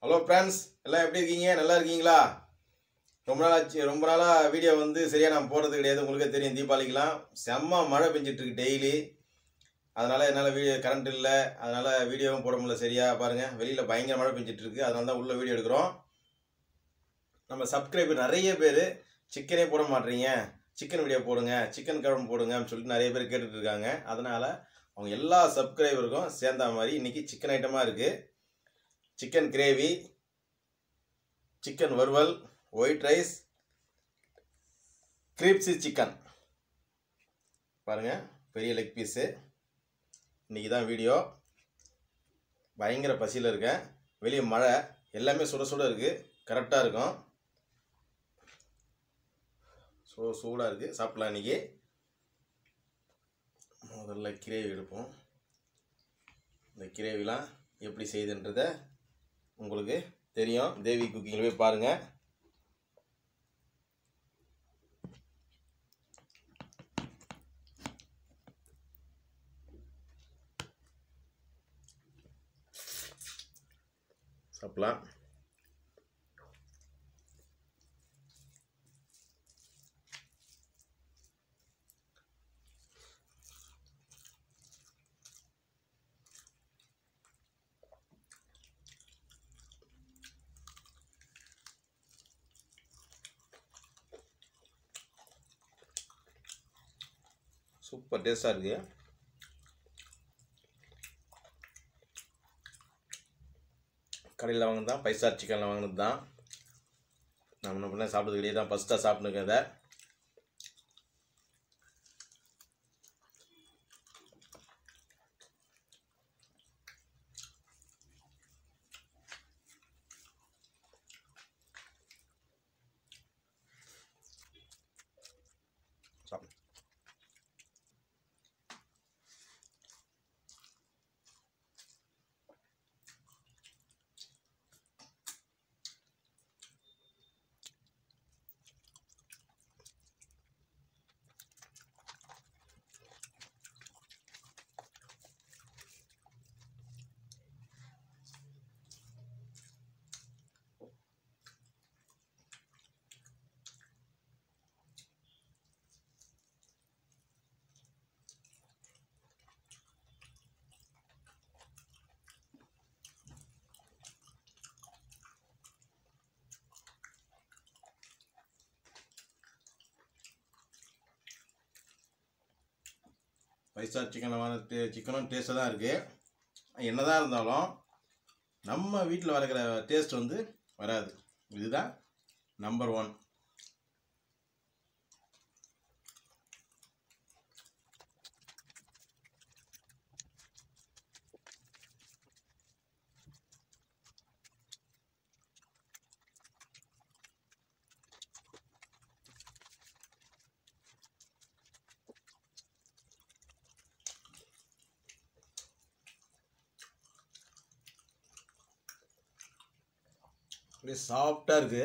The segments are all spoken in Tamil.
ஹலோ ஃப்ரெண்ட்ஸ் எல்லாம் எப்படி இருக்கீங்க நல்லா இருக்கீங்களா ரொம்ப நாள் ஆச்சு ரொம்ப நாளாக வீடியோ வந்து சரியாக நான் போடுறது கிடையாது உங்களுக்கே தெரியும் தீபாவளிக்கெலாம் செம்ம மழை பெஞ்சிட்டு இருக்கு டெய்லி அதனால் என்னால் வீடியோ கரண்ட் இல்லை அதனால் வீடியோவும் போட முடியல சரியாக பாருங்கள் வெளியில் பயங்கர மழை பெஞ்சிட்டு இருக்கு அதனால தான் உள்ள வீடியோ எடுக்கிறோம் நம்ம சப்ஸ்கிரைபர் நிறைய பேர் சிக்கனே போட மாட்டீங்க சிக்கன் வீடியோ போடுங்க சிக்கன் குழம்பு போடுங்க அப்படின்னு சொல்லிட்டு நிறைய பேர் கேட்டுட்டு இருக்காங்க அதனால் அவங்க எல்லா சப்ஸ்கிரைபருக்கும் சேர்ந்த மாதிரி இன்றைக்கி சிக்கன் ஐட்டமாக இருக்குது சிக்கன் கிரேவி சிக்கன் வறுவல் ஒயிட் ரைஸ் கிரீப்ஸி சிக்கன் பாருங்கள் பெரிய லெக் பீஸு இன்றைக்கி தான் வீடியோ பயங்கர பசியில் இருக்கேன் வெளியே மழை எல்லாமே சுட சுட இருக்குது கரெக்டாக இருக்கும் சூ சூடாக இருக்குது சாப்பிட்லாம் இன்றைக்கி முதல்ல கிரேவி எடுப்போம் இந்த கிரேவிலாம் எப்படி செய்யுதுன்றத உங்களுக்கு தெரியும் தேவி குக்கிங்கில் போய் பாருங்கள் சாப்பிட்லாம் சூப்பர் டேஸ்ட்டாக இருக்குது கடையில் வாங்கினது தான் ஃபைவ் ஸ்டார் சிக்கனில் வாங்கினது தான் நான் முன்ன பின்ன சாப்பிட்றது கிடையாது தான் ஃபஸ்ட்டாக சாப்பிட்டுருக்கேன் இதை சாப்பிடு ஃபைவ் ஸ்டார் சிக்கனில் வாங்கின சிக்கனும் டேஸ்ட்டாக தான் இருக்குது என்ன தான் இருந்தாலும் நம்ம வீட்டில் வளர்க்குற டேஸ்ட் வந்து வராது இதுதான் நம்பர் ஒன் அப்படியே சாஃப்டாக இருக்குது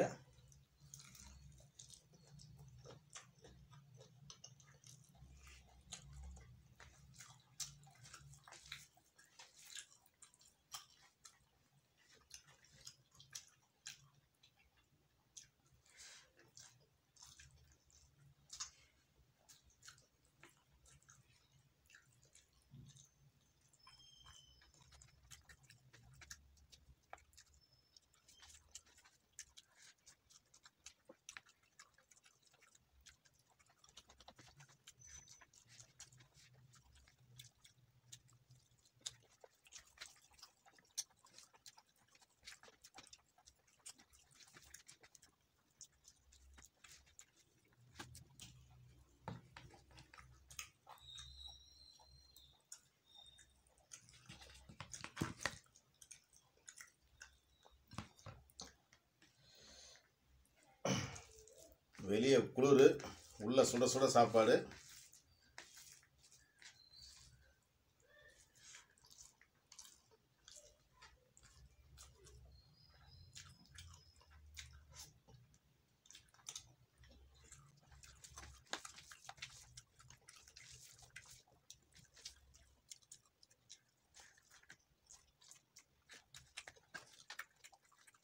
வெளியே குளிர் உள்ள சுட சுட சாப்பாடு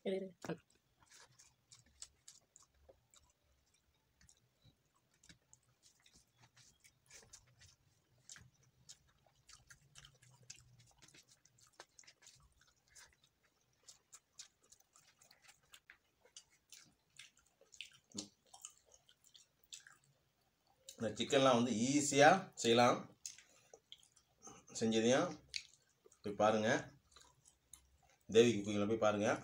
இந்த சிக்கன்லாம் வந்து ஈஸியாக செய்யலாம் செஞ்சதையும் போய் பாருங்கள் தேவி குக்கிங்கில் போய் பாருங்கள்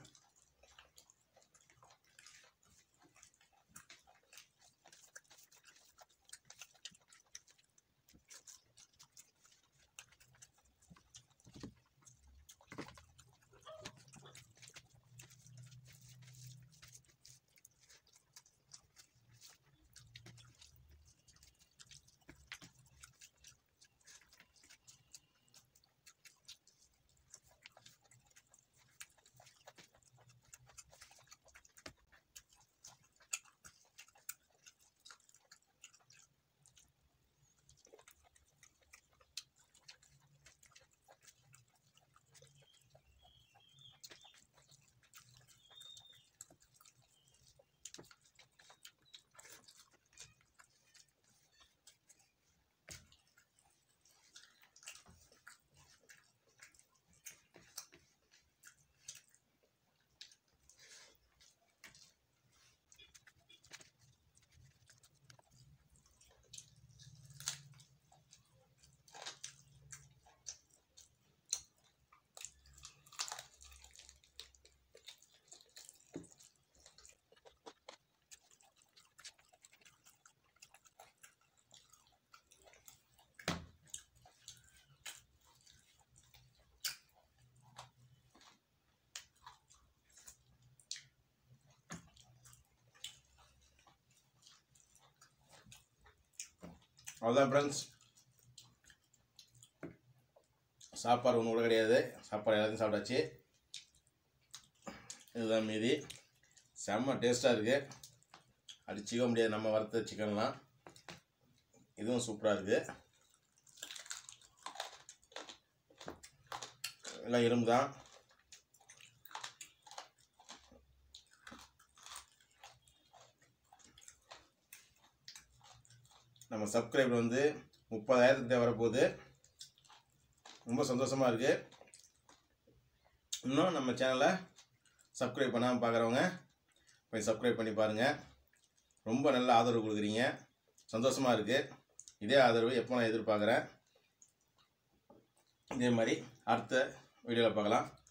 அவ்வளோதான் ஃப்ரெண்ட்ஸ் சாப்பாடு ஒன்று கூட கிடையாது சாப்பாடு எல்லாத்தையும் சாப்பிட்டாச்சு இதுதான் மீதி செம்ம டேஸ்ட்டாக இருக்குது அடிச்சிக்க முடியாது நம்ம வறுத்த சிக்கன்லாம் இதுவும் சூப்பராக இருக்குது எல்லாம் இரும்பு தான் நம்ம சப்ஸ்கிரைபர் வந்து முப்பதாயிரத்துக்கிட்ட வரப்போகுது ரொம்ப சந்தோஷமாக இருக்குது இன்னும் நம்ம சேனலை சப்ஸ்கிரைப் பண்ணாமல் பார்க்குறவங்க போய் சப்ஸ்கிரைப் பண்ணி பாருங்கள் ரொம்ப நல்ல ஆதரவு கொடுக்குறீங்க சந்தோஷமாக இருக்குது இதே ஆதரவு எப்போ நான் எதிர்பார்க்குறேன் இதே மாதிரி அடுத்த வீடியோவில் பார்க்கலாம்